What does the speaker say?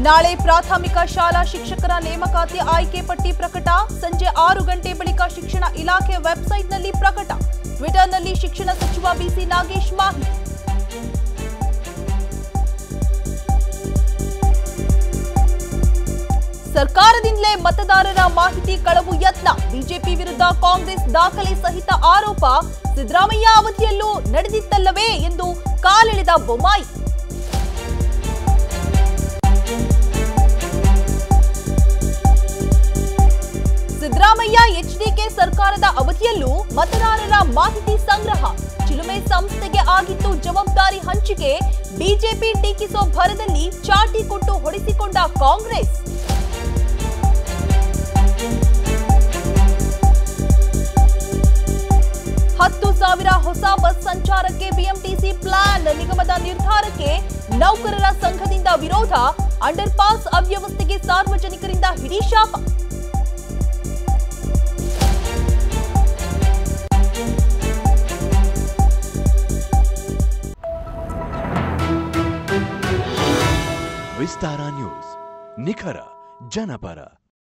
ನಾಳೆ ಪ್ರಾಥಮಿಕ ಶಾಲಾ ಶಿಕ್ಷಕರ ನೇಮಕಾತಿ ಆಯ್ಕೆ ಪಟ್ಟಿ ಪ್ರಕಟ ಸಂಜೆ ಆರು ಗಂಟೆ ಬಳಿಕ ಶಿಕ್ಷಣ ಇಲಾಖೆ ವೆಬ್ಸೈಟ್ನಲ್ಲಿ ಪ್ರಕಟ ಟ್ವಿಟರ್ನಲ್ಲಿ ಶಿಕ್ಷಣ ಸಚಿವ ಬಿಸಿ ನಾಗೇಶ್ ಮಾಹಿತಿ ಸರ್ಕಾರದಿಂದಲೇ ಮತದಾರರ ಮಾಹಿತಿ ಕಳವು ಯತ್ನ ಬಿಜೆಪಿ ವಿರುದ್ಧ ಕಾಂಗ್ರೆಸ್ ದಾಖಲೆ ಸಹಿತ ಆರೋಪ ಸಿದ್ದರಾಮಯ್ಯ ಅವಧಿಯಲ್ಲೂ ನಡೆದಿತ್ತಲ್ಲವೇ ಎಂದು ಕಾಲೆಳೆದ ಬೊಮ್ಮಾಯಿ ಸಿದ್ದರಾಮಯ್ಯ ಎಚ್ಡಿಕೆ ಸರ್ಕಾರದ ಅವಧಿಯಲ್ಲೂ ಮತದಾರರ ಮಾಹಿತಿ ಸಂಗ್ರಹ ಚಿಲುಮೆ ಸಂಸ್ಥೆಗೆ ಆಗಿತ್ತು ಜವಾಬ್ದಾರಿ ಹಂಚಿಕೆ ಬಿಜೆಪಿ ಟೀಕಿಸೋ ಭರದಲ್ಲಿ ಚಾಟಿ ಕೊಟ್ಟು ಹೊಡೆಸಿಕೊಂಡ ಕಾಂಗ್ರೆಸ್ ಹತ್ತು ಸಾವಿರ ಹೊಸ ಬಸ್ ಸಂಚಾರಕ್ಕೆ ಬಿಎಂಟಿಸಿ ಪ್ಲಾನ್ ನಿಗಮದ ನಿರ್ಧಾರಕ್ಕೆ ನೌಕರರ ಸಂಘದಿಂದ ವಿರೋಧ ಅಂಡರ್ ಪಾಸ್ ಅವ್ಯವಸ್ಥೆಗೆ ಸಾರ್ವಜನಿಕರಿಂದ ಹಿಡಿಶಾಪ ವಿಸ್ತಾರ ನ್ಯೂಸ್ ನಿಖರ ಜನಪರ